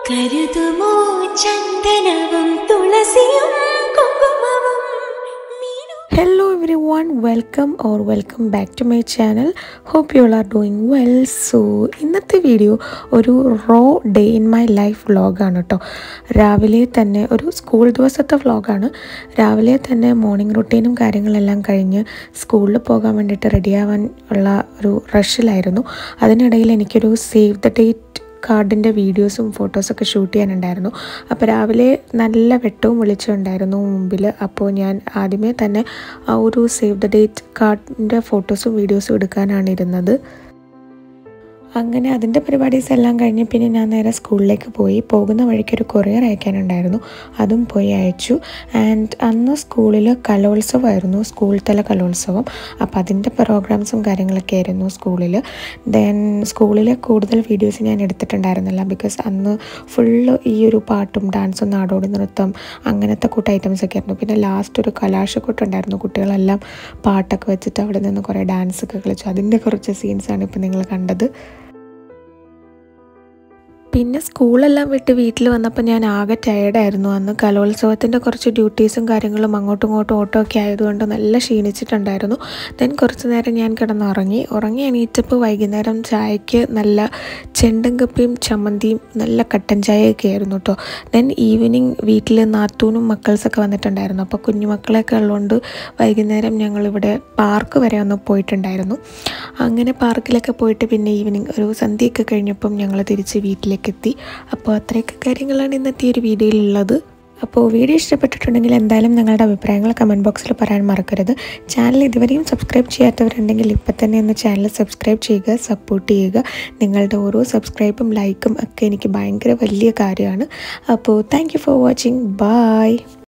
കരുതുമോ ചന്ദനവും തുളസിയും കുങ്കുമവും Meenu Hello everyone, welcome or welcome back to my channel. Hope you all are doing well. So ഇന്നത്തെ video ഒരു raw day in my life വ്ളോഗാണ് കേട്ടോ രാവിലെ തന്നെ ഒരു സ്കൂൾ ദിവസത്തെ വ്ളോഗാണ് രാവിലെ തന്നെ മോർണിംഗ് റുട്ടീനും കാര്യങ്ങളെല്ലാം കഴിഞ്ഞ് സ്കൂളിൽ പോകാൻ വേണ്ടിയിട്ട് റെഡിയാവാൻ ഉള്ള ഒരു റഷിലായിരുന്നു അതിനിടയിൽ എനിക്കൊരു സേവ് ദ ഡേറ്റ് കാർഡിൻ്റെ വീഡിയോസും ഫോട്ടോസൊക്കെ ഷൂട്ട് ചെയ്യാനുണ്ടായിരുന്നു അപ്പോൾ രാവിലെ നല്ല വെട്ടവും വെളിച്ചമുണ്ടായിരുന്നു മുമ്പിൽ അപ്പോൾ ഞാൻ ആദ്യമേ തന്നെ ആ ഒരു സേവ് ദ ഡേറ്റ് കാർഡിൻ്റെ ഫോട്ടോസും വീഡിയോസും എടുക്കാനാണ് ഇരുന്നത് അങ്ങനെ അതിൻ്റെ പരിപാടീസ് എല്ലാം കഴിഞ്ഞ് പിന്നെ ഞാൻ നേരെ സ്കൂളിലേക്ക് പോയി പോകുന്ന വഴിക്ക് ഒരു കൊറിയർ അയക്കാനുണ്ടായിരുന്നു അതും പോയി അയച്ചു ആൻഡ് അന്ന് സ്കൂളിൽ കലോത്സവമായിരുന്നു സ്കൂൾ തല കലോത്സവം അപ്പോൾ അതിൻ്റെ പ്രോഗ്രാംസും കാര്യങ്ങളൊക്കെ ആയിരുന്നു സ്കൂളിൽ ദെൻ സ്കൂളിലെ കൂടുതൽ വീഡിയോസ് ഞാൻ എടുത്തിട്ടുണ്ടായിരുന്നില്ല ബിക്കോസ് അന്ന് ഫുള്ള് ഈ ഒരു പാട്ടും ഡാൻസും നാടോടി നൃത്തം അങ്ങനത്തെ കൂട്ട ഐറ്റംസ് ഒക്കെ ആയിരുന്നു പിന്നെ ലാസ്റ്റ് ഒരു കലാശക്കൂട്ടുണ്ടായിരുന്നു കുട്ടികളെല്ലാം പാട്ടൊക്കെ വെച്ചിട്ട് അവിടെ നിന്ന് കുറേ ഡാൻസ് ഒക്കെ കളിച്ചു അതിൻ്റെ കുറച്ച് സീൻസാണ് ഇപ്പോൾ നിങ്ങൾ കണ്ടത് പിന്നെ സ്കൂളെല്ലാം വിട്ട് വീട്ടിൽ വന്നപ്പോൾ ഞാൻ ആകെ ടയേർഡായിരുന്നു അന്ന് കലോത്സവത്തിൻ്റെ കുറച്ച് ഡ്യൂട്ടീസും കാര്യങ്ങളും അങ്ങോട്ടും ഇങ്ങോട്ടും ഓട്ടോ ഒക്കെ ആയതുകൊണ്ട് നല്ല ക്ഷീണിച്ചിട്ടുണ്ടായിരുന്നു ദെൻ കുറച്ച് നേരം ഞാൻ കിടന്നുറങ്ങി ഉറങ്ങി എണീറ്റപ്പോൾ വൈകുന്നേരം ചായക്ക് നല്ല ചെണ്ടും കപ്പിയും ചമ്മന്തിയും നല്ല കട്ടൻ ചായയൊക്കെ ആയിരുന്നു കേട്ടോ ദെൻ ഈവനിങ് വീട്ടിൽ നാത്തൂനും മക്കൾസൊക്കെ വന്നിട്ടുണ്ടായിരുന്നു അപ്പോൾ കുഞ്ഞുമക്കളൊക്കെ ഉള്ളതുകൊണ്ട് വൈകുന്നേരം ഞങ്ങളിവിടെ പാർക്ക് വരെ ഒന്ന് പോയിട്ടുണ്ടായിരുന്നു അങ്ങനെ പാർക്കിലൊക്കെ പോയിട്ട് പിന്നെ ഈവനിങ് ഒരു സന്ധ്യയൊക്കെ കഴിഞ്ഞപ്പം ഞങ്ങൾ തിരിച്ച് വീട്ടിലേക്ക് എത്തി അപ്പോൾ അത്രയൊക്കെ കാര്യങ്ങളാണ് ഇന്നത്തെ ഈ ഒരു വീഡിയോയിലുള്ളത് അപ്പോൾ വീഡിയോ ഇഷ്ടപ്പെട്ടിട്ടുണ്ടെങ്കിൽ എന്തായാലും നിങ്ങളുടെ അഭിപ്രായങ്ങൾ കമൻറ്റ് ബോക്സിൽ പറയാൻ മറക്കരുത് ചാനൽ ഇതുവരെയും സബ്സ്ക്രൈബ് ചെയ്യാത്തവരുണ്ടെങ്കിൽ ഇപ്പം തന്നെ ഒന്ന് ചാനൽ സബ്സ്ക്രൈബ് ചെയ്യുക സപ്പോർട്ട് ചെയ്യുക നിങ്ങളുടെ ഓരോ സബ്സ്ക്രൈബും ലൈക്കും ഒക്കെ എനിക്ക് ഭയങ്കര വലിയ കാര്യമാണ് അപ്പോൾ thank you for watching by